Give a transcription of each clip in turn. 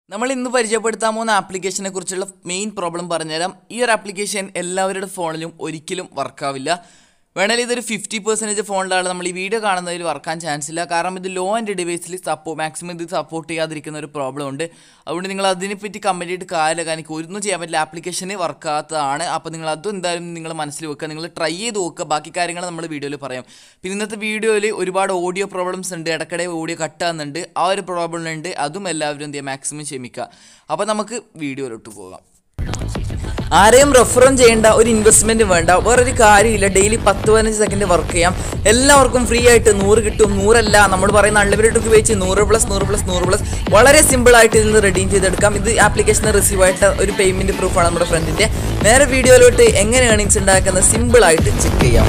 നമ്മൾ ഇന്ന് പരിചയപ്പെടുത്താൻ പോകുന്ന ആപ്ലിക്കേഷനെ കുറിച്ചുള്ള മെയിൻ പ്രോബ്ലം പറഞ്ഞുതരാം ഈ ഒരു ആപ്ലിക്കേഷൻ എല്ലാവരുടെ ഫോണിലും ഒരിക്കലും വർക്കാവില്ല വേണമെങ്കിൽ ഇതൊരു ഫിഫ്റ്റി പെർസെൻറ്റേജ് ഫോണിലാണ് നമ്മൾ ഈ വീഡിയോ കാണുന്നതിൽ വർക്കാൻ ചാൻസ് ഇല്ല കാരണം ഇത് ലോ ആൻഡ് ഡിവൈസിൽ സപ്പോ മാക്സിമം ഇത് സപ്പോർട്ട് ചെയ്യാതിരിക്കുന്ന ഒരു പ്രോബ്ലം ഉണ്ട് അതുകൊണ്ട് നിങ്ങൾ അതിനെപ്പറ്റി കമൻറ്റ് ചെയ്തിട്ട് കാര്യമില്ല കാരണം എനിക്ക് ഒന്നും ചെയ്യാൻ പറ്റില്ല ആപ്ലിക്കേഷന് വർക്കാത്തതാണ് അപ്പോൾ നിങ്ങൾ അതും എന്തായാലും നിങ്ങൾ മനസ്സിൽ വെക്കുക നിങ്ങൾ ട്രൈ ചെയ്ത് നോക്കുക ബാക്കി കാര്യങ്ങൾ നമ്മൾ വീഡിയോയിൽ പറയാം പിന്നെ ഇന്നത്തെ വീഡിയോയിൽ ഒരുപാട് ഓഡിയോ പ്രോബ്ലംസ് ഉണ്ട് ഇടയ്ക്കിടെ ഓഡിയോ കട്ടാകുന്നുണ്ട് ആ ഒരു പ്രോബ്ലം ഉണ്ട് അതും എല്ലാവരും എന്ത് ചെയ്യുക മാക്സിമം ക്ഷമിക്കുക അപ്പോൾ നമുക്ക് വീഡിയോയിലോട്ട് പോകാം ആരെയും റെഫറും ചെയ്യേണ്ട ഒരു ഇൻവെസ്റ്റ്മെന്റ് വേണ്ട വേറൊരു കാര്യമില്ല ഡെയിലി പത്ത് പതിനഞ്ച് സെക്കൻഡ് വർക്ക് ചെയ്യാം എല്ലാവർക്കും ഫ്രീ ആയിട്ട് നൂറ് കിട്ടും നൂറല്ല നമ്മൾ പറയുന്ന അൺലിമിറ്റഡ് ഉപയോഗിച്ച് നൂറ് പ്ലസ് നൂറ് പ്ലസ് നൂറ് പ്ലസ് വളരെ സിമ്പിൾ ആയിട്ട് ഇതിൽ നിന്ന് റെഡീം ചെയ്തെടുക്കാം ഇത് ആപ്ലിക്കേഷൻ റിസീവ് ആയിട്ട് ഒരു പേയ്മെന്റ് പ്രൂഫാണ് നമ്മുടെ ഫ്രണ്ടിന്റെ നേരെ വീഡിയോയിലോട്ട് എങ്ങനെ ഏണിങ്സ് ഉണ്ടാക്കുന്നത് സിമ്പിൾ ആയിട്ട് ചെക്ക് ചെയ്യാം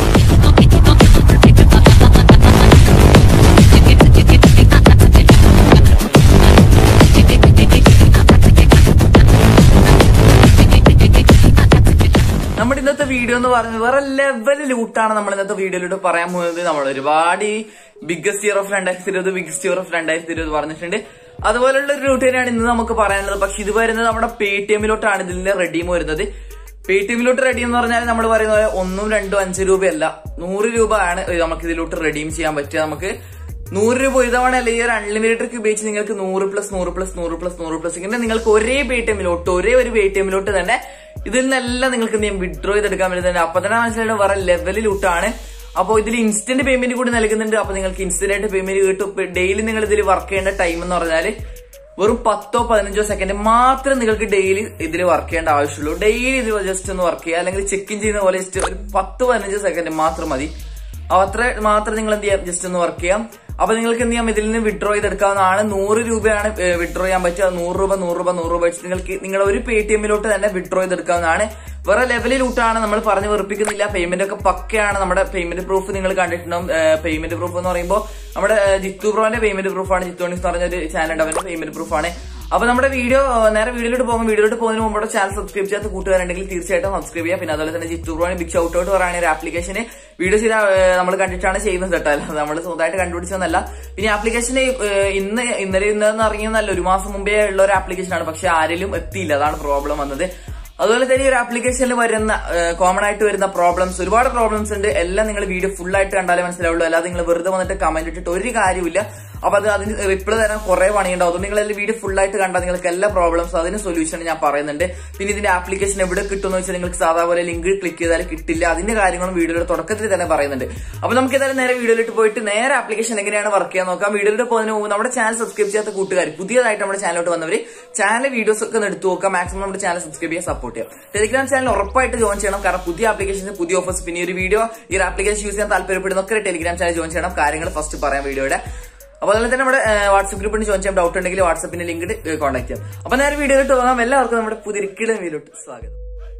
നമ്മുടെ ഇന്നത്തെ വീഡിയോ എന്ന് പറയുന്നത് വേറെ ലെവൽ ലൂട്ടാണ് നമ്മൾ ഇന്നത്തെ വീഡിയോയിലൂടെ പറയാൻ പോകുന്നത് നമ്മൾ ഒരുപാട് ഈ ബിഗ്ഗസ്റ്റ് ഇയർ ഓഫ് രണ്ടായിരത്തി ഇരുപത് ബിഗ്ഗസ്റ്റ് ഇയർ ഓഫ് രണ്ടായിരത്തി ഇരുപത് പറഞ്ഞിട്ടുണ്ട് അതുപോലുള്ള ഒരു റൂട്ട് തന്നെയാണ് ഇന്ന് നമുക്ക് പറയാനുള്ളത് പക്ഷെ ഇത് വരുന്നത് നമ്മുടെ പേ ടി എമ്മിലോട്ടാണ് ഇതിന്റെ റെഡീം വരുന്നത് പേ ടി എമ്മിലോട്ട് റെഡീം എന്ന് പറഞ്ഞാൽ നമ്മൾ പറയുന്ന പോലെ ഒന്നും രണ്ടും അഞ്ച് രൂപയല്ല നൂറ് രൂപ ആണ് നമുക്ക് ഇതിലോട്ട് റെഡീം ചെയ്യാൻ പറ്റുക നമുക്ക് നൂറ് രൂപ ഒരു തവണ അല്ലെങ്കിൽ ഒരു അൺലിമിറ്റഡ് ഉപയോഗിച്ച് നിങ്ങൾക്ക് നൂറ് പ്ലസ് നൂറ് പ്ലസ് നൂറ് പ്ലസ് നൂറ് പ്ലസ് ഇങ്ങനെ നിങ്ങൾക്ക് ഒരേ പേ ടി എമ്മിലോട്ട് ഒരേ ഒരു പേ ടി എമ്മിലോട്ട് തന്നെ ഇതിൽ നിന്നെല്ലാം നിങ്ങൾക്ക് എന്ത് ചെയ്യും വിഡ്രോ ചെയ്തെടുക്കാൻ പറ്റുന്നുണ്ട് അപ്പൊ തന്നെ മനസ്സിലായിട്ട് വേറെ ലെവലിലൂട്ടാണ് അപ്പോൾ ഇതിൽ ഇൻസ്റ്റന്റ് പേയ്മെന്റ് കൂടി നൽകുന്നുണ്ട് അപ്പൊ നിങ്ങൾക്ക് ഇൻസ്റ്റന്റ് ആയിട്ട് പേയ്മെന്റ് കിട്ടും ഡെയിലി നിങ്ങൾ ഇതിൽ വർക്ക് ചെയ്യേണ്ട ടൈം എന്ന് പറഞ്ഞാൽ വെറും പത്തോ പതിനഞ്ചോ സെക്കൻഡ് മാത്രം നിങ്ങൾക്ക് ഡെയിലി ഇതിൽ വർക്ക് ചെയ്യേണ്ട ആവശ്യമുള്ളൂ ഡെയിലി ഇത് ജസ്റ്റ് ഒന്ന് വർക്ക് ചെയ്യുക അല്ലെങ്കിൽ ചെക്ക് ഇൻ ചെയ്യുന്ന പോലെ ജസ്റ്റ് ഒരു പത്ത് പതിനഞ്ച് സെക്കൻഡ് മാത്രം മതി അത്ര മാത്രം നിങ്ങൾ എന്ത് ചെയ്യാം ജസ്റ്റ് ഒന്ന് വർക്ക് ചെയ്യാം അപ്പൊ നിങ്ങൾക്ക് എന്ത് ചെയ്യാം ഇതിൽ നിന്ന് വിഡ്രോ ചെയ്തെടുക്കാവുന്നതാണ് നൂറ് രൂപയാണ് വിഡ്രോ ചെയ്യാൻ പറ്റുക നൂറ് രൂപ നൂറ് രൂപ നൂറ് രൂപ വെച്ച് നിങ്ങൾക്ക് നിങ്ങളുടെ ഒരു പേ ടി എമ്മിലോട്ട് തന്നെ വിഡ്രോ ചെയ്തെടുക്കാവുന്നതാണ് വേറെ ലെവലിലൂട്ടാണ് നമ്മൾ പറഞ്ഞു വെറുപ്പിക്കുന്നില്ല പേയ്മെന്റ് ഒക്കെ പക്കയാണ് നമ്മുടെ പേയ്മെന്റ് പ്രൂഫ് നിങ്ങൾ കണ്ടിട്ടുണ്ടാവും പേയ്മെന്റ് പ്രൂഫ് എന്ന് പറയുമ്പോൾ നമ്മുടെ ജിത്തു ബ്രോന്റെ പേയ്മെന്റ് പ്രൂഫാണ് ജിത്തോണിസ് എന്ന് പറഞ്ഞ ഒരു ചാനൽ ഉണ്ട് അവന്റെ പേയ്മെന്റ് പ്രൂഫാണ് അപ്പൊ നമ്മുടെ വീഡിയോ നേരെ വീഡിയോയിലോട്ട് പോകുമ്പോൾ വീഡിയോയിലോട്ട് പോകുന്നതിന് മുമ്പ് നമ്മുടെ ചാനൽ സബ്സ്ക്രൈബ് ചെയ്യാത്ത കൂട്ടുകാരുണ്ടെങ്കിൽ തീർച്ചയായിട്ടും സബ്സ്ക്രൈബ് ചെയ്യുക പിന്നെ അതുപോലെ തന്നെ ജിത്തു ബ്രോന് ബിഗ് ഷൗട്ട് ഔട്ട് പറയുന്ന ഒരു ആപ്ലിക്കേഷന് വീഡിയോ ചെയ്ത നമ്മൾ കണ്ടിട്ടാണ് ചെയ്യുന്നത് കേട്ടോ അല്ല നമ്മൾ സ്വന്തമായിട്ട് കണ്ടുപിടിച്ചതെന്നല്ല പിന്നെ ആപ്ലിക്കേഷന് ഇന്ന് ഇന്നലെ ഇന്നെന്ന് ഇറങ്ങിയെന്നല്ല ഒരു മാസം മുമ്പേ ഉള്ള ഒരു ആപ്ലിക്കേഷനാണ് പക്ഷെ ആരിലും എത്തിയില്ല അതാണ് പ്രോബ്ലം വന്നത് അതുപോലെ തന്നെ ഈ ഒരു ആപ്ലിക്കേഷനിൽ വരുന്ന കോമൺ ആയിട്ട് വരുന്ന പ്രോബ്ലംസ് ഒരുപാട് പ്രോബ്ലംസ് ഉണ്ട് എല്ലാം നിങ്ങൾ വീഡിയോ ഫുൾ ആയിട്ട് കണ്ടാലേ മനസ്സിലാവുള്ളൂ അല്ലാതെ നിങ്ങൾ വെറുതെ വന്നിട്ട് കമന്റ് ഇട്ടിട്ട് ഒരു കാര്യമില്ല അപ്പൊ അത് അതിന് റിപ്ലൈ തരാൻ കുറെ പണിയുണ്ടാവും അതുകൊണ്ട് നിങ്ങൾ വീഡിയോ ഫുൾ ആയിട്ട് കണ്ടാൽ നിങ്ങൾക്ക് എല്ലാ പ്രോബ്ലംസ് അതിന് സൊല്യൂഷൻ ഞാൻ പറയുന്നുണ്ട് പിന്നെ ഇതിന്റെ ആപ്ലിക്കേഷൻ എവിടെ കിട്ടുമെന്ന് വെച്ചാൽ നിങ്ങൾക്ക് സാധാ പോലെ ലിങ്ക് ക്ലിക്ക് ചെയ്താൽ കിട്ടില്ല അതിന്റെ കാര്യങ്ങളും വീഡിയോയുടെ തുടക്കത്തിൽ തന്നെ പറയുന്നുണ്ട് അപ്പൊ നമുക്ക് ഏതായാലും നേരെ വീഡിയോയിലിട്ട് പോയിട്ട് നേരെ ആപ്ലിക്കേഷൻ എങ്ങനെയാണ് വർക്ക് ചെയ്യാൻ നോക്കാം വീഡിയോയിലോട്ട് പോകുന്നതിന് മുമ്പ് നമ്മുടെ ചാനൽ സബ്സ്ക്രൈബ് ചെയ്യാത്ത കൂട്ടുകാർ പുതിയതായിട്ട് നമ്മുടെ ചാനലിലോട്ട് വന്നവർ ചാനൽ വീഡിയോസ് ഒക്കെ ഒന്ന് എടുത്തു നോക്കാം മാക്സിമം നമ്മുടെ ചാനൽ സബ്സ്ക്രൈബ് ചെയ്യാൻ സപ്പോർട്ട് ചെയ്യാം ടെലിഗ്രാം ചാനൽ ഉറപ്പായിട്ട് ജോയിൻ ചെയ്യണം കാരണം പുതിയ ആപ്ലിക്കേഷൻസ് പുതിയ ഓഫേഴ്സ് പിന്നെ ഈ ഒരു വീഡിയോ ഈ ഒരു ആപ്ലിക്കേഷൻ യൂസ് ചെയ്യാൻ താല്പര്യപ്പെടുന്നൊക്കെ ടെലിഗ്രാം ചാനൽ ജോയിൻ ചെയ്യണം കാര്യങ്ങൾ ഫസ്റ്റ് പറയാം വീഡിയോയുടെ അപ്പോൾ അതുപോലെ തന്നെ നമ്മുടെ വാട്സ്ആപ്പ് ഗ്രൂപ്പിന് ജോയിൻ ചെയ്യാൻ ഡൗട്ട് ഉണ്ടെങ്കിൽ വാട്സ്ആപ്പിന്റെ ലിങ്ക് കോൺടാക്ട് ചെയ്യാം അപ്പൊ നേരെ വീഡിയോയിലോട്ട് പോകാം എല്ലാവർക്കും നമ്മുടെ പുതിയ കിടൻ വീഡിയോട്ട് സ്വാഗതം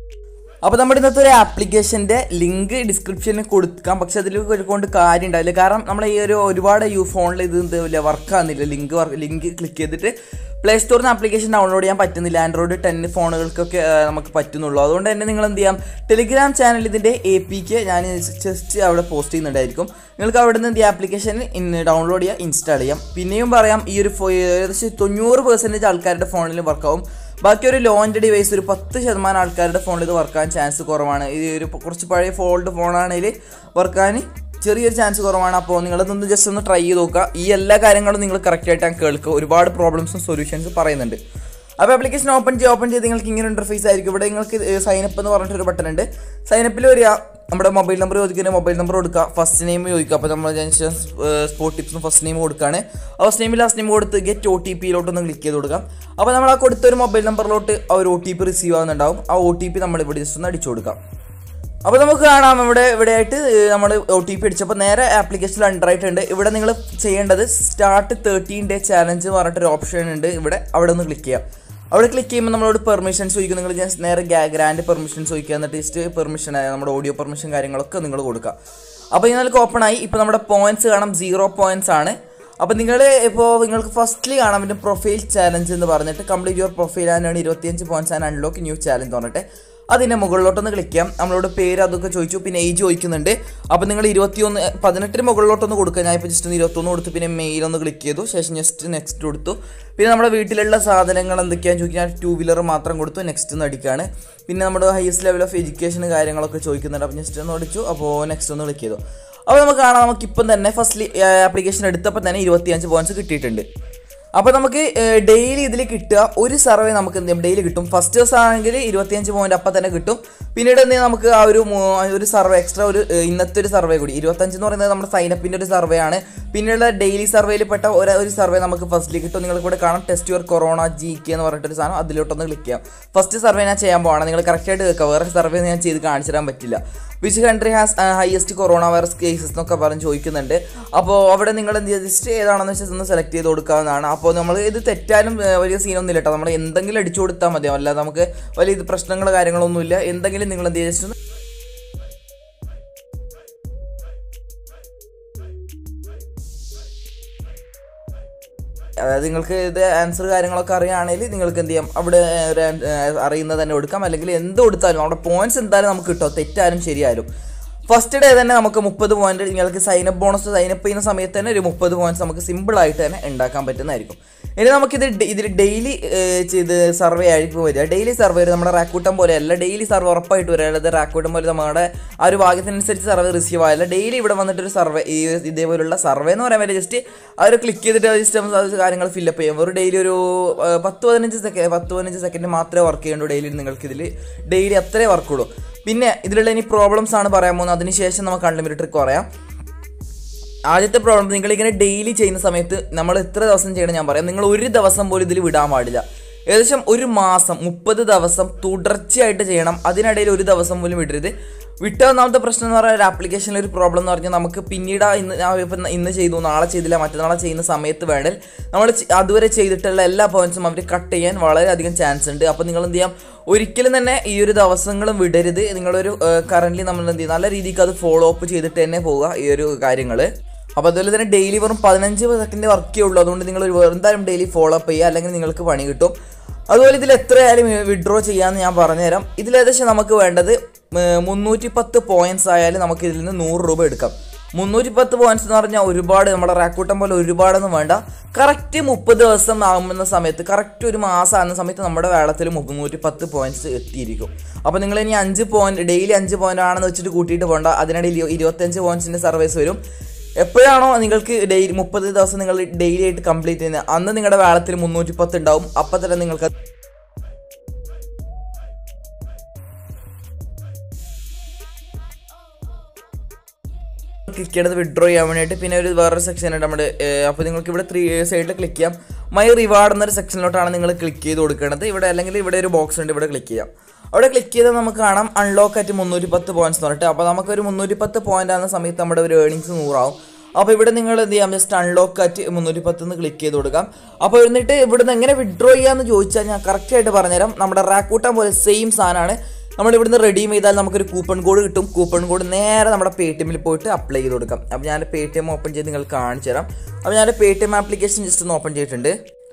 അപ്പോൾ നമ്മുടെ ഇന്നത്തെ ഒരു ആപ്ലിക്കേഷൻ്റെ ലിങ്ക് ഡിസ്ക്രിപ്ഷനിൽ കൊടുക്കാം പക്ഷെ അതിൽ കൊണ്ട് കാര്യം ഉണ്ടാവില്ല കാരണം നമ്മൾ ഈ ഒരു ഒരുപാട് യു ഫോണിൽ ഇത് എന്താ വർക്ക് ആകുന്നില്ല ലിങ്ക് ലിങ്ക് ക്ലിക്ക് ചെയ്തിട്ട് പ്ലേ സ്റ്റോറിൽ നിന്ന് ആപ്ലിക്കേഷൻ ഡൗൺലോഡ് ചെയ്യാൻ പറ്റുന്നില്ല ആൻഡ്രോയിഡ് ടെൻ ഫോണുകൾക്കൊക്കെ നമുക്ക് പറ്റുന്നുള്ളൂ അതുകൊണ്ട് തന്നെ നിങ്ങൾ എന്ത് ചെയ്യാം ടെലിഗ്രാം ചാനൽ ഇതിൻ്റെ എ പിക്ക് ഞാൻ ജസ്റ്റ് അവിടെ പോസ്റ്റ് ചെയ്യുന്നുണ്ടായിരിക്കും നിങ്ങൾക്ക് അവിടെ നിന്ന് ഈ ആപ്ലിക്കേഷൻ ഡൗൺലോഡ് ചെയ്യുക ഇൻസ്റ്റാൾ ചെയ്യാം പിന്നെയും പറയാം ഈ ഒരു ഏകദേശം തൊണ്ണൂറ് പെർസെൻറ്റേജ് ആൾക്കാരുടെ ഫോണിൽ വർക്കാവും ബാക്കി ഒരു ലോഞ്ച് ഡിവൈസ് ഒരു പത്ത് ശതമാനം ആൾക്കാരുടെ ഫോണിൽ ഇത് വർക്കാൻ ചാൻസ് കുറവാണ് ഈ ഒരു കുറച്ച് പഴയ ഫോൾഡ് ഫോണാണെങ്കിൽ വർക്കാൻ ചെറിയൊരു ചാൻസ് കുറവാണ് അപ്പോൾ നിങ്ങളതൊന്ന് ജസ്റ്റ് ഒന്ന് ട്രൈ ചെയ്ത് നോക്കുക ഈ എല്ലാ കാര്യങ്ങളും നിങ്ങൾ കറക്റ്റായിട്ട് കേൾക്കുക ഒരുപാട് പ്രോബ്ലംസും സൊല്യൂഷൻസും പറയുന്നുണ്ട് അപ്പോൾ ആപ്ലിക്കേഷൻ ഓപ്പൺ ചെയ്ത് ഓപ്പൺ ചെയ്ത് നിങ്ങൾക്ക് ഇങ്ങനെ ഇൻ്റർഫേസ് ആയിരിക്കും ഇവിടെ നിങ്ങൾക്ക് സൈനപ്പ് എന്ന് പറഞ്ഞിട്ടൊരു ബട്ടൺ ഉണ്ട് സൈനപ്പിൽ വരിക നമ്മുടെ മൊബൈൽ നമ്പർ ചോദിക്കുന്ന മൊബൈൽ നമ്പർ കൊടുക്കുക ഫസ്റ്റ് നെയിം ചോദിക്കുക അപ്പോൾ നമ്മൾ സ്പോർട്ട് ടിപ്സും ഫസ്റ്റ് നെയിം കൊടുക്കുകയാണ് ഫസ്റ്റ് നെയിം ലാസ്റ്റ് നെയിം കൊടുത്ത് ഗെറ്റ് ഒ ടി പിയിലോട്ടൊന്ന് ക്ലിക്ക് ചെയ്ത് കൊടുക്കാം അപ്പോൾ നമ്മൾ ആ കൊടുത്ത ഒരു മൊബൈൽ നമ്പറിലോട്ട് ആ ഒരു ഒ ടി പി റിസീവ് ആകുന്നുണ്ടാവും ആ ഒ ടി പി നമ്മൾ ഇവിടെ ജസ്റ്റ് ഒന്ന് അടിച്ചു കൊടുക്കാം അപ്പോൾ നമുക്ക് കാണാം ഇവിടെ ഇവിടെ ആയിട്ട് നമ്മൾ ഒ ടി പി അടിച്ചപ്പോൾ നേരെ ആപ്ലിക്കേഷനിൽ അണ്ടറായിട്ടുണ്ട് ഇവിടെ നിങ്ങൾ ചെയ്യേണ്ടത് സ്റ്റാർട്ട് തേർട്ടീൻ ഡേ ചാലഞ്ച് എന്ന് പറഞ്ഞിട്ടൊരു ഓപ്ഷൻ ഉണ്ട് ഇവിടെ അവിടെ ഒന്ന് ക്ലിക്ക് ചെയ്യാം അവിടെ ക്ലിക്ക് ചെയ്യുമ്പോൾ നമ്മളോട് പെർമിഷൻസ് ചോദിക്കും നിങ്ങൾ ജസ്റ്റ് നേരെ ഗ്രാൻഡ് പെർമിഷൻസ് ചോദിക്കുക എന്നിട്ട് ജസ്റ്റ് പെർമിഷൻ നമ്മുടെ ഓഡിയോ പെർമിഷൻ കാര്യങ്ങളൊക്കെ നിങ്ങൾ കൊടുക്കുക അപ്പോൾ നിങ്ങൾക്ക് ഓപ്പൺ ആയി ഇപ്പോൾ നമ്മുടെ പോയിന്റ്സ് കാണാം സീറോ പോയിന്റ്സ് ആണ് അപ്പോൾ നിങ്ങൾ ഇപ്പോൾ നിങ്ങൾക്ക് ഫസ്റ്റ്ലി കാണാൻ പറ്റും പ്രൊഫൈൽ ചാലഞ്ച് എന്ന് പറഞ്ഞിട്ട് കംപ്ലീറ്റ് യുവർ പ്രൊഫൈൽ ആൻഡ് ഇരുപത്തിയഞ്ച് points and unlock new challenge പറഞ്ഞിട്ട് അതിൻ്റെ മുകളിലോട്ടൊന്ന് ക്ലിക്ക് ചെയ്യാം നമ്മളോട് പേര് അതൊക്കെ ചോദിച്ചു പിന്നെ ഏജ് ചോദിക്കുന്നുണ്ട് അപ്പോൾ നിങ്ങൾ ഇരുപത്തിയൊന്ന് പതിനെട്ടിന് മുകളിലോട്ടൊന്ന് കൊടുക്കുക ഞാൻ ഇപ്പോൾ ജസ്റ്റ് ഒന്ന് ഇരുപത്തൊന്ന് കൊടുത്തു പിന്നെ മെയിൽ ഒന്ന് ക്ലിക്ക് ചെയ്തു ശേഷം ജസ്റ്റ് നെക്സ്റ്റ് കൊടുത്തു പിന്നെ നമ്മുടെ വീട്ടിലുള്ള സാധനങ്ങൾ എന്തൊക്കെയാണെന്ന് ചോദിക്കാൻ ടൂ വീലർ മാത്രം കൊടുത്തു നെക്സ്റ്റ് ഒന്ന് അടിക്കുകയാണ് പിന്നെ നമ്മുടെ ഹയസ്റ്റ് ലെവൽ ഓഫ് എഡ്യൂക്കേഷൻ കാര്യങ്ങളൊക്കെ ചോദിക്കുന്നുണ്ട് അപ്പോൾ ജസ്റ്റ് ഒന്ന് അടിച്ചു അപ്പോൾ നെക്സ്റ്റ് ഒന്ന് ക്ലിക്ക് ചെയ്തു അപ്പോൾ നമുക്ക് കാണാം നമുക്ക് ഇപ്പം തന്നെ ഫസ്റ്റ് ആപ്ലിക്കേഷൻ എടുത്തപ്പോൾ തന്നെ ഇരുപത്തിയഞ്ച് പോയിന്റ്സ് കിട്ടിയിട്ടുണ്ട് അപ്പോൾ നമുക്ക് ഡെയിലി ഇതിൽ കിട്ടുക ഒരു സർവേ നമുക്ക് എന്ത് ചെയ്യും ഡെയിലി കിട്ടും ഫസ്റ്റ് ദിവസം ആണെങ്കിൽ ഇരുപത്തിയഞ്ച് പോയിന്റ് അപ്പം തന്നെ കിട്ടും പിന്നീട് എന്ത് ചെയ്യും നമുക്ക് ആ ഒരു മൂ- ഒരു സർവേ എക്സ്ട്രാ ഒരു ഏഹ്, ഇന്നത്തെ ഒരു സർവേ കൂടി ഇരുപത്തഞ്ച് എന്ന് പറയുന്നത് നമ്മുടെ സൈനപ്പിൻ്റെ ഒരു സർവേ ആണ് പിന്നെയുള്ള ഡെയിലി സർവേയിൽ പെട്ട ഒരു ഒരു സർവേ നമുക്ക് ഫസ്റ്റിൽ കിട്ടും നിങ്ങൾക്ക് ഇവിടെ കാണാം test your corona G K എന്ന് പറഞ്ഞിട്ടൊരു സാധനം അതിലോട്ടൊന്ന് ക്ലിക്ക് ചെയ്യാം ഫസ്റ്റ് സർവേ ഞാൻ ചെയ്യാൻ പോവാണ് നിങ്ങൾ കറക്റ്റായിട്ട് കേൾക്കുക വേറെ സർവേ ഞാൻ ചെയ്ത് കാണിച്ചു തരാൻ പറ്റില്ല which country has highest coronavirus cases എന്നൊക്കെ പറഞ്ഞ് ചോദിക്കുന്നുണ്ട് അപ്പോൾ അവിടെ നിങ്ങൾ എന്ത് ചെയ്യുക ജസ്റ്റ് ഏതാണെന്ന് വെച്ചാൽ ഒന്ന് സെലക്ട് ചെയ്ത് കൊടുക്കാവുന്നതാണ് അപ്പോൾ നമ്മൾ ഇത് തെറ്റാനും ഏഹ്, വലിയ സീനൊന്നും ഇല്ല കേട്ടോ നമ്മൾ എന്തെങ്കിലും അടിച്ചു കൊടുത്താൽ മതി അല്ലാതെ നമുക്ക് വലിയ ഇത് പ്രശ്നങ്ങൾ കാര്യങ്ങളൊന്നുമില്ല എന്തെങ്കിലും നിങ്ങൾ എന്ത് ചെയ്യുക ജസ്റ്റ് ഒന്ന് അതായത് നിങ്ങൾക്ക് ഇത് ആൻസർ കാര്യങ്ങളൊക്കെ അറിയുകയാണെങ്കിൽ നിങ്ങൾക്ക് എന്ത് ചെയ്യാം അവിടെ ഒരു ആൻ- അറിയുന്നത് തന്നെ കൊടുക്കാം അല്ലെങ്കിൽ എന്ത് കൊടുത്താലും അവിടെ പോയിന്റ്സ് എന്തായാലും നമുക്ക് കിട്ടും തെറ്റായാലും ശരിയായാലും ഫസ്റ്റ് ഡേ തന്നെ നമുക്ക് മുപ്പത് പോയിന്റ് നിങ്ങൾക്ക് സൈനപ്പ് ബോണസ് സൈനപ്പ് ചെയ്യുന്ന സമയത്ത് തന്നെ ഒരു മുപ്പത് പോയിന്റ്സ് നമുക്ക് സിമ്പിൾ ആയിട്ട് തന്നെ ഉണ്ടാക്കാൻ പറ്റുന്നതായിരിക്കും ഇനി നമുക്കിത് ഡെ- ഇതിൽ ഡെയിലി ചെയ്ത് സർവേ ആയിരിക്കും വരിക ഡെയിലി സർവേ നമ്മുടെ റാക്കൂട്ടം പോലെ അല്ല ഡെയിലി സർവേ ഉറപ്പായിട്ട് വരിക അല്ലാതെ റാക്കൂട്ടം പോലെ നമ്മുടെ ആ ഒരു ഭാഗ്യത്തിനനുസരിച്ച് സർവേ റിസീവ് ആയല്ല ഡെയിലി ഇവിടെ വന്നിട്ടൊരു സർവേ ഈ ഇതേപോലുള്ള സർവേ എന്ന് പറയാൻ പറ്റില്ല ജസ്റ്റ് അവർ ക്ലിക്ക് ചെയ്തിട്ട് ജസ്റ്റ് കാര്യങ്ങൾ ഫില്ലപ്പ് ചെയ്യും ഒരു ഡെയിലി ഒരു ആ, പത്ത് പതിനഞ്ച് സെക്കൻഡ് പത്ത് പതിനഞ്ച് സെക്കൻഡ് മാത്രമേ വർക്ക് ചെയ്യണ്ടൂ ഡെയിലി നിങ്ങൾക്ക് ഇതിൽ ഡെയിലി അത്രേ വർക്കുള്ളൂ പിന്നെ ഇതിലുള്ള ഇനി പ്രോബ്ലംസ് ആണ് പറയാൻ പോകുന്നത് അതിനുശേഷം നമുക്ക് അൺലിമിറ്റഡ് ട്രിക്ക് പറയാം ആദ്യത്തെ പ്രോബ്ലം നിങ്ങൾ ഇങ്ങനെ ഡെയിലി ചെയ്യുന്ന സമയത്ത് നമ്മൾ എത്ര ദിവസം ചെയ്യണം ഞാൻ പറയാം നിങ്ങൾ ഒരു ദിവസം പോലും ഇതിൽ വിടാൻ പാടില്ല ഏകദേശം ഒരു മാസം മുപ്പത് ദിവസം തുടർച്ചയായിട്ട് ചെയ്യണം അതിനിടയിൽ ഒരു ദിവസം പോലും വിടരുത് വിട്ട ഒന്നാമത്തെ പ്രശ്നം എന്ന് പറയുന്നത് ഒരു ആപ്ലിക്കേഷനിൽ ഒരു പ്രോബ്ലം എന്ന് പറഞ്ഞാൽ നമുക്ക് പിന്നീട് ആ ഇന്ന് ഞാൻ ഇപ്പം ഇന്ന് ചെയ്തു നാളെ ചെയ്തില്ല മറ്റന്നാളെ ചെയ്യുന്ന സമയത്ത് വേണേൽ നമ്മൾ ചെ- അതുവരെ ചെയ്തിട്ടുള്ള എല്ലാ പോയിന്റ്സും അവർ കട്ട് ചെയ്യാൻ വളരെയധികം ചാൻസ് ഉണ്ട് അപ്പോൾ നിങ്ങൾ എന്ത് ചെയ്യാം ഒരിക്കലും തന്നെ ഈ ഒരു ദിവസങ്ങളും വിടരുത് നിങ്ങളൊരു കറൻ്റ് നമ്മൾ എന്ത് ചെയ്യും നല്ല രീതിക്ക് അത് ഫോളോ അപ്പ് ചെയ്തിട്ട് തന്നെ പോവുക ഈ ഒരു കാര്യങ്ങൾ അപ്പോൾ അതുപോലെ തന്നെ ഡെയിലി വെറും പതിനഞ്ച് സെക്കൻഡ് വർക്ക് ഉള്ളൂ അതുകൊണ്ട് നിങ്ങൾ ഒരു എന്തായാലും ഡെയിലി ഫോളോ അപ്പ് ചെയ്യുക അല്ലെങ്കിൽ നിങ്ങൾക്ക് പണി കിട്ടും അതുപോലെ ഇതിൽ എത്രയായാലും വിഡ്രോ ചെയ്യാമെന്ന് ഞാൻ പറഞ്ഞുതരാം ഇതിൽ ഏകദേശം നമുക്ക് വേണ്ടത് മുന്നൂറ്റി പത്ത് പോയിന്റ്സ് ആയാലും നമുക്ക് ഇതിൽ നിന്ന് നൂറ് രൂപ എടുക്കാം മുന്നൂറ്റി പത്ത് പോയിന്റ്സ് എന്ന് പറഞ്ഞാൽ ഒരുപാട് നമ്മുടെ റാക്കൂട്ടം പോലെ ഒരുപാടൊന്നും വേണ്ട കറക്റ്റ് മുപ്പത് ദിവസം ആകുന്ന സമയത്ത് കറക്റ്റ് ഒരു മാസം ആകുന്ന സമയത്ത് നമ്മുടെ വേളത്തിൽ മുന്നൂറ്റി പത്ത് പോയിന്റ്സ് എത്തിയിരിക്കും അപ്പോൾ നിങ്ങൾ ഇനി അഞ്ച് പോയിന്റ് ഡെയിലി അഞ്ച് പോയിന്റ് ആണെന്ന് വെച്ചിട്ട് കൂട്ടിയിട്ട് പോകണ്ട അതിനിടയിൽ ഇരുപത്തഞ്ച് പോയിന്റ്സിന്റെ സർവീസ് വരും എപ്പോഴാണോ നിങ്ങൾക്ക് ഡെയിലി മുപ്പത് ദിവസം നിങ്ങൾ ഡെയിലി ആയിട്ട് കംപ്ലീറ്റ് ചെയ്യുന്നത് അന്ന് നിങ്ങളുടെ വേളത്തിൽ മുന്നൂറ്റി പത്ത് ഉണ്ടാവും അപ്പം തന്നെ നിങ്ങൾക്ക് ക്ലിക്ക് ചെയ്യണത് വിഡ്രോ ചെയ്യാൻ വേണ്ടിയിട്ട് പിന്നെ ഒരു വേറൊരു സെക്ഷൻ ഉണ്ട് നമ്മുടെ അപ്പോൾ നിങ്ങൾക്ക് ഇവിടെ ത്രീ സൈഡിൽ ക്ലിക്ക് ചെയ്യാം മൈ റിവാർഡ് എന്നൊരു സെക്ഷനിലോട്ടാണ് നിങ്ങൾ ക്ലിക്ക് ചെയ്ത് കൊടുക്കേണ്ടത് ഇവിടെ അല്ലെങ്കിൽ ഇവിടെ ഒരു ബോക്സ് ഉണ്ട് ഇവിടെ ക്ലിക്ക് ചെയ്യാം അവിടെ ക്ലിക്ക് ചെയ്താൽ നമുക്ക് കാണാം അൺലോക്ക് ആയിട്ട് മുന്നൂറ്റി പത്ത് പോയിന്റ്സ് എന്ന് പറഞ്ഞിട്ട് അപ്പോൾ നമുക്കൊരു മുന്നൂറ്റി പത്ത് പോയിന്റ് ആകുന്ന സമയത്ത് നമ്മുടെ ഒരു ഏർണിങ്സ് നൂറാവും അപ്പോൾ ഇവിടെ നിങ്ങൾ എന്ത് ചെയ്യാം ജസ്റ്റ് അൺലോക്ക് ആറ്റ് മുന്നൂറ്റി പത്ത് ക്ലിക്ക് ചെയ്ത് കൊടുക്കാം അപ്പോൾ എന്നിട്ട് ഇവിടുന്ന് എങ്ങനെ വിഡ്രോ ചെയ്യാന്ന് ചോദിച്ചാൽ ഞാൻ കറക്റ്റായിട്ട് പറഞ്ഞുതരാം നമ്മുടെ റാക്കൂട്ടം പോലെ സെയിം സാധനമാണ് നമ്മൾ ഇവിടുന്ന് റെഡീം ചെയ്താൽ നമുക്കൊരു കൂപ്പൺ കോഡ് കിട്ടും കൂപ്പൺ കോഡ് നേരെ നമ്മുടെ പേ ടി എമ്മിൽ പോയിട്ട് അപ്ലൈ ചെയ്ത് കൊടുക്കാം അപ്പോൾ ഞാൻ പേ ടി എം ഓപ്പൺ ചെയ്ത് നിങ്ങൾക്ക് കാണിച്ചു തരാം അപ്പോൾ ഞാൻ Paytm application just ഒന്ന് ഓപ്പൺ ചെയ്തിട്ടുണ്ട്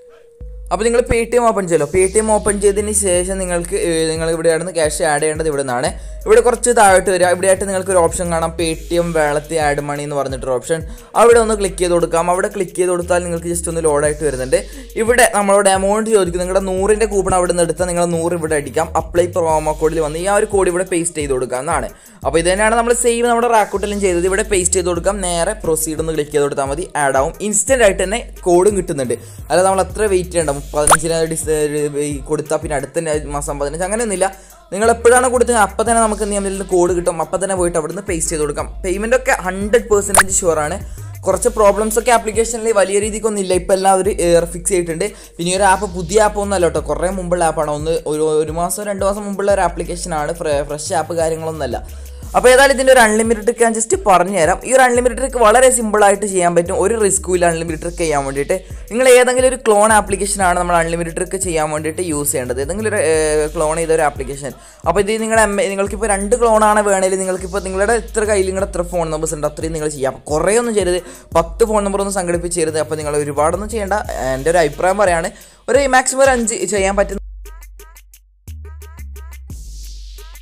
അപ്പോൾ നിങ്ങൾ പേ ടി എം ഓപ്പൺ ചെയ്യല്ലോ പേ ടി എം ഓപ്പൺ ചെയ്തതിന് ശേഷം നിങ്ങൾക്ക് ഏഹ്, നിങ്ങൾ ഇവിടെയാണ് ക്യാഷ് ആഡ് ചെയ്യേണ്ടത് ഇവിടെ നിന്നാണ് ഇവിടെ കുറച്ച് താഴോട്ട് വരിക ഇവിടെയായിട്ട് നിങ്ങൾക്ക് ഒരു ഓപ്ഷൻ കാണാം പേ ടി എം വേളത്തി ആഡ് മണി എന്ന് പറഞ്ഞിട്ടൊരു ഓപ്ഷൻ അവിടെ ഒന്ന് ക്ലിക്ക് ചെയ്ത് കൊടുക്കാം അവിടെ ക്ലിക്ക് ചെയ്ത് കൊടുത്താൽ നിങ്ങൾക്ക് ജസ്റ്റ് ഒന്ന് ലോഡായിട്ട് വരുന്നുണ്ട് ഇവിടെ നമ്മളോട് എമൗണ്ട് ചോദിക്കും നിങ്ങളുടെ നൂറിൻ്റെ കൂപ്പൺ അവിടെ നിന്ന് എടുത്താൽ നിങ്ങൾ നൂറ് ഇവിടെ അടിക്കാം അപ്ലൈ പ്രൊമോ കോഡിൽ വന്ന് ഈ ആ ഒരു കോഡ് ഇവിടെ പേസ്റ്റ് ചെയ്ത് കൊടുക്കാം എന്നാണ് അപ്പോൾ ഇത് തന്നെയാണ് നമ്മൾ സേവ് നമ്മുടെ റാക്കൂട്ടിലും ചെയ്തത് ഇവിടെ പേസ്റ്റ് ചെയ്ത് കൊടുക്കാം നേരെ പ്രൊസീഡ് ഒന്ന് ക്ലിക്ക് ചെയ്ത് കൊടുത്താൽ മതി ആഡ് ആവും ഇൻസ്റ്റന്റ് ആയിട്ട് തന്നെ കോഡും കിട്ടുന്നുണ്ട് അല്ലാതെ നമ്മൾ എത്ര വെയിറ്റ് ചെയ്യണ്ട പതിനഞ്ചിന് ഡിസ് കൊടുത്താൽ പിന്നെ അടുത്ത മാസം പതിനഞ്ച് അങ്ങനെയൊന്നുമില്ല നിങ്ങൾ എപ്പോഴാണ് കൊടുത്തത് അപ്പം തന്നെ നമുക്ക് എന്ത് ചെയ്യാം ഇതിൽ കോഡ് കിട്ടും അപ്പം തന്നെ പോയിട്ട് അവിടുന്ന് പേസ്റ്റ് ചെയ്ത് കൊടുക്കാം പേയ്മെൻ്റ് ഒക്കെ ഹൺഡ്രഡ് പെർസെൻറ്റേജ് ഷുവർ ആണ് കുറച്ച് പ്രോബ്ലംസ് ഒക്കെ ആപ്ലിക്കേഷനിൽ വലിയ രീതിക്കൊന്നും ഇല്ല ഇപ്പം എല്ലാം അവർ ഫിക്സ് ചെയ്തിട്ടുണ്ട് പിന്നെ ഈ ഒരു ആപ്പ് പുതിയ ആപ്പ് ഒന്നും അല്ല കേട്ടോ കുറേ മുമ്പുള്ള ആപ്പാണ് ഒന്ന് ഒരു ഒരു മാസം രണ്ട് മാസം മുമ്പുള്ള ഒരു ആപ്ലിക്കേഷനാണ് ഫ്രഷ് ആപ്പ് കാര്യങ്ങളൊന്നുമല്ല അപ്പോൾ ഏതായാലും ഇതിൻ്റെ ഒരു അൺലിമിറ്റഡ് ട്രിക്ക് ഞാൻ ജസ്റ്റ് പറഞ്ഞു തരാം ഈ ഒരു അൺലിമിറ്റഡ് ട്രിക്ക് വളരെ സിമ്പിളായിട്ട് ചെയ്യാൻ പറ്റും ഒരു റിസ്ക്കും ഇല്ല അൺലിമിറ്റഡ് ട്രിക്ക് ചെയ്യാൻ വേണ്ടിയിട്ട് നിങ്ങൾ ഏതെങ്കിലും ഒരു ക്ലോൺ ആപ്ലിക്കേഷനാണ് നമ്മൾ അൺലിമിറ്റഡ് ട്രിക്ക് ചെയ്യാൻ വേണ്ടിയിട്ട് യൂസ് ചെയ്യേണ്ടത് ഏതെങ്കിലും ഒരു ക്ലോൺ ചെയ്ത ഒരു ആപ്ലിക്കേഷൻ അപ്പോൾ ഇത് നിങ്ങളുടെ എം നിങ്ങൾക്കിപ്പോൾ രണ്ട് ക്ലോണാണ് വേണേൽ നിങ്ങൾക്കിപ്പോൾ നിങ്ങളുടെ ഇത്ര കയ്യിൽ നിങ്ങളുടെ എത്ര ഫോൺ നമ്പേഴ്സ് ഉണ്ട് അത്രയും നിങ്ങൾ ചെയ്യാം അപ്പോൾ കുറേ ഒന്നും ചെയ്യരുത് പത്ത് ഫോൺ നമ്പർ ഒന്നും സംഘടിപ്പിച്ചരുത് അപ്പോൾ നിങ്ങൾ ഒരുപാടൊന്നും ചെയ്യേണ്ട എൻ്റെ ഒരു അഭിപ്രായം പറയാണ് ഒരു മാക്സിമം ഒരു അഞ്ച് ചെയ്യാൻ പറ്റുന്ന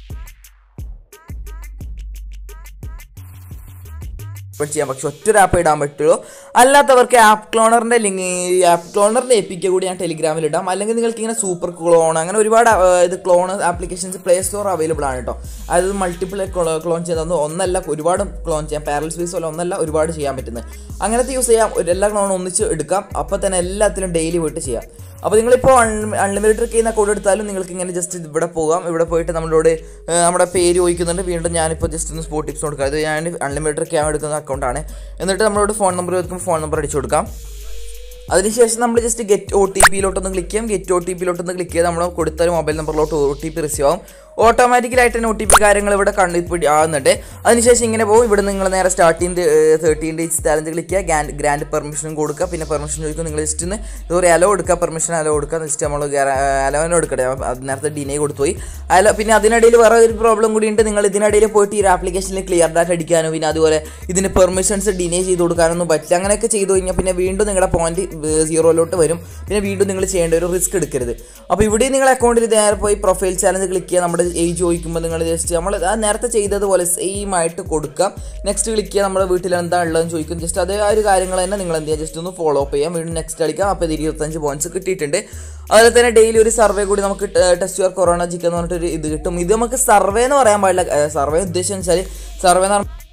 എക്സ്പെക്ട് ചെയ്യാം പക്ഷെ ഒറ്റ ആപ്പ് ഇടാൻ പറ്റുള്ളൂ അല്ലാത്തവർക്ക് ആപ്പ് ക്ലോണറിൻ്റെ ലിങ്ക് ആപ്പ് ക്ലോണറിൻ്റെ എപ്പിക്ക് കൂടി ഞാൻ ടെലിഗ്രാമിൽ ഇടാം അല്ലെങ്കിൽ നിങ്ങൾക്ക് ഇങ്ങനെ സൂപ്പർ ക്ലോൺ അങ്ങനെ ഒരുപാട് ആ, ഇത് clone applications play store available ആണ് കേട്ടോ അതായത് മൾട്ടിപ്പിൾ ക്ലോൺ ചെയ്തത് ഒന്നല്ല ഒരുപാട് ക്ലോൺ ചെയ്യാം പാരൽ സ്പേസ് പോലെ ഒന്നല്ല ഒരുപാട് ചെയ്യാൻ പറ്റുന്നത് അങ്ങനത്തെ യൂസ് ചെയ്യാം ഒരു എല്ലാ ക്ലോണും ഒന്നിച്ച് എടുക്കാം അപ്പോൾ തന്നെ എല്ലാത്തിലും ഡെയിലി പോയിട്ട് ചെയ്യാം അപ്പോൾ നിങ്ങളിപ്പോൾ അൺലിമിറ്റഡ് ചെയ്യുന്ന കോഡ് എടുത്താലും നിങ്ങൾക്ക് ഇങ്ങനെ ജസ്റ്റ് ഇവിടെ പോകാം ഇവിടെ പോയിട്ട് നമ്മളോട് ഏർ, നമ്മുടെ പേര് ചോദിക്കുന്നുണ്ട് വീണ്ടും ഞാനിപ്പോൾ ജസ്റ്റ് ഒന്ന് സ്പോട്ട് ടിപ്സ് കൊടുക്കാം ഇത് ഞാൻ അൺലിമിറ്റഡ് ക്യാം എടുക്കുന്ന അക്കൗണ്ടാണ് എന്നിട്ട് നമ്മളോട് ഫോൺ നമ്പർ ചോദിക്കുമ്പോൾ ഫോൺ നമ്പർ അടിച്ചു കൊടുക്കാം അതിനുശേഷം നമ്മൾ ജസ്റ്റ് ഗെറ്റ് ഒ ടി പിയിലോട്ടൊന്ന് ക്ലിക്ക് ചെയ്യാം ഗെറ്റ് ഒ ടി പിയിലോട്ടൊന്ന് ക്ലിക്ക് ചെയ്ത് നമ്മൾ കൊടുത്ത ഒരു മൊബൈൽ നമ്പറിലോട്ട് ഒ ടി പി റിസീവ് ആവും ഓട്ടോമാറ്റിക്കലായിട്ട് തന്നെ ഒ ടി പി കാര്യങ്ങൾ ഇവിടെ കണ്ടിപ്പിടി ആവുന്നുണ്ട് അതിനുശേഷം ഇങ്ങനെ പോകും ഇവിടെ നിങ്ങൾ നേരെ starting thirteen days challenge click ചെയ്യുക ഗ്രാൻഡ് ഗ്രാൻഡ് പെർമിഷനും കൊടുക്കുക പിന്നെ പെർമിഷൻ ചോദിക്കും നിങ്ങൾ ജസ്റ്റ് ഒന്ന് ഇതുപോലെ അലോ കൊടുക്കുക പെർമിഷൻ അലോ കൊടുക്കുക ജസ്റ്റ് നമ്മൾ അലോനോ എടുക്കട്ടെ അത് നേരത്തെ ഡിനേ കൊടുത്തു പോയി അലോ പിന്നെ അതിനിടയിൽ വേറെ ഒരു പ്രോബ്ലം കൂടി ഉണ്ട് നിങ്ങൾ ഇതിനിടയിൽ പോയിട്ട് ഈ ഒരു ആപ്ലിക്കേഷനിൽ ക്ലിയർ ഡാറ്റ അടിക്കാനോ പിന്നെ അതുപോലെ ഇതിന് പെർമിഷൻസ് ഡിനേ ചെയ്ത് കൊടുക്കാനൊന്നും പറ്റില്ല അങ്ങനെയൊക്കെ ചെയ്തു കഴിഞ്ഞാൽ പിന്നെ വീണ്ടും നിങ്ങളുടെ പോയിന്റ് സീറോയിലോട്ട് വരും പിന്നെ വീണ്ടും നിങ്ങൾ ചെയ്യേണ്ട ഒരു റിസ്ക് എടുക്കരുത് അപ്പോൾ ഇവിടെ നിങ്ങൾ അക്കൗണ്ടിൽ നേരെ പോയി പ്രൊഫൈൽ ചാലഞ്ച് ക്ലിക്ക് ചെയ്യുക നമ്മുടെ ഏജ് ചോദിക്കുമ്പോൾ നിങ്ങൾ ജസ്റ്റ് നമ്മൾ ആ നേരത്തെ ചെയ്തതുപോലെ സെയിം ആയിട്ട് കൊടുക്കാം നെക്സ്റ്റ് ക്ലിക്ക് ചെയ്യുക നമ്മുടെ വീട്ടിൽ എന്താ ഉള്ളതെന്ന് ചോദിക്കും ജസ്റ്റ് അതേ ആ ഒരു കാര്യങ്ങൾ തന്നെ നിങ്ങൾ എന്ത് ചെയ്യുക ജസ്റ്റ് ഒന്ന് ഫോളോ അപ്പ് ചെയ്യാം വീണ്ടും നെക്സ്റ്റ് കളിക്കാം അപ്പോൾ ഇത് ഇരുപത്തഞ്ച് പോയിന്റ്സ് കിട്ടിയിട്ടുണ്ട് അതുപോലെ തന്നെ ഡെയിലി ഒരു സർവേ കൂടി നമുക്ക് ടെസ്റ്റ് യുവർ കൊറോണ ജിക്ക് എന്ന് പറഞ്ഞിട്ട് ഒരു ഇത് കിട്ടും ഇത് നമുക്ക് സർവേ എന്ന് പറയാൻ പാടില്ല സർവേ ഉദ്ദേശം വെച്ചാൽ സർവേ എന്ന് പറഞ്ഞാൽ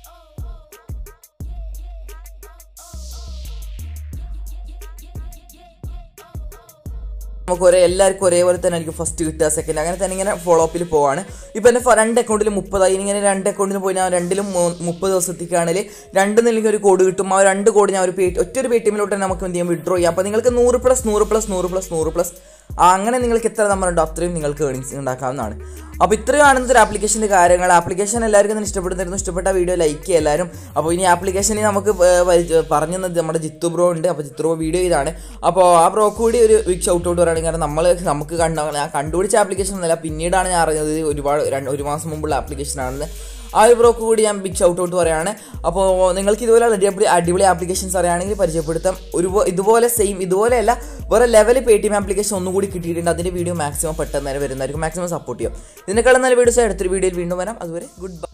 നമുക്ക് ഒരേ എല്ലാവർക്കും ഒരേപോലെ തന്നെ ആയിരിക്കും ഫസ്റ്റ് കിട്ടുക സെക്കൻഡ് അങ്ങനെ തന്നെ ഇങ്ങനെ ഫോളോ അപ്പിൽ പോവാണ് ഇപ്പം എൻ്റെ ഫ- രണ്ട് അക്കൗണ്ടിൽ മുപ്പതായി ഇങ്ങനെ രണ്ട് അക്കൗണ്ടിൽ പോയി ഞാൻ രണ്ടിലും മൂ- മുപ്പത് ദിവസത്തേക്കാണെങ്കിൽ രണ്ട് നിലയ്ക്ക് ഒരു കോഡ് കിട്ടും ആ രണ്ട് കോഡ് ഞാൻ ഒരു പേ ഒറ്റ ഒരു പേ ടി എമ്മിലോട്ട് തന്നെ നമുക്ക് എന്ത് ചെയ്യാം വിഡ്രോ ചെയ്യാം അപ്പോൾ നിങ്ങൾക്ക് നൂറ് പ്ലസ് നൂറ് പ്ലസ് നൂറ് പ്ലസ് നൂറ് പ്ലസ് അങ്ങനെ നിങ്ങൾക്ക് എത്ര നമ്പറുണ്ടോ അത്രയും നിങ്ങൾക്ക് ഏണിങ്സ് ഉണ്ടാക്കാവുന്നതാണ് അപ്പോൾ ഇത്രയാണ് ഇന്നത്തെ ഒരു ആപ്ലിക്കേഷൻ്റെ കാര്യങ്ങൾ ആപ്ലിക്കേഷൻ എല്ലാവർക്കും തന്നെ ഇഷ്ടപ്പെടുന്നിരുന്നു ഇഷ്ടപ്പെട്ട വീഡിയോ ലൈക്ക് ചെയ്യുക എല്ലാവരും അപ്പോൾ ഇനി ആപ്ലിക്കേഷനിൽ നമുക്ക് ഏർ പരിച- പറഞ്ഞു തന്നത് നമ്മുടെ ജിത്തു ബ്രോ ഉണ്ട് അപ്പോൾ ജിത്തു ബ്രോ വീഡിയോ ഇതാണ് അപ്പോൾ ആ ബ്രോ കൂടി ഒരു ബിഗ് ഷൗട്ട് ഔട്ട് പറയുകയാണെങ്കിൽ കാരണം നമ്മൾ നമുക്ക് കണ്ട ഞാൻ കണ്ടുപിടിച്ച ആപ്ലിക്കേഷൻ ഒന്നല്ല പിന്നീടാണ് ഞാൻ അറിഞ്ഞത് ഇത് ഒരുപാട് രണ്ട് ഒരു മാസം മുമ്പുള്ള ആപ്ലിക്കേഷൻ ആണെന്ന് ആ ഒരു ബ്രോക്ക് കൂടി ഞാൻ ബിഗ് ഷൗട്ട് ഔട്ട് പറയാണ് അപ്പോൾ നിങ്ങൾക്ക് ഇതുപോലെ അടിപൊളി അടിപൊളി ആപ്ലിക്കേഷൻസ് അറിയാണെങ്കിൽ പരിചയപ്പെടുത്താം ഒരു ഇതുപോലെ സെയിം ഇതുപോലെയല്ല വേറെ level Paytm application ഒന്നുകൂടി കിട്ടിയിട്ടുണ്ട് അതിൻ്റെ വീഡിയോ മാക്സിമം പെട്ടെന്ന് തന്നെ വരുന്നതായിരിക്കും മാക്സിമം സപ്പോർട്ട് ചെയ്യും ഇതിനേക്കാളും നല്ല വീഡിയോസ് അടുത്തൊരു വീഡിയോയിൽ വീണ്ടും വരാം അതുവരെ ഗുഡ് ബൈ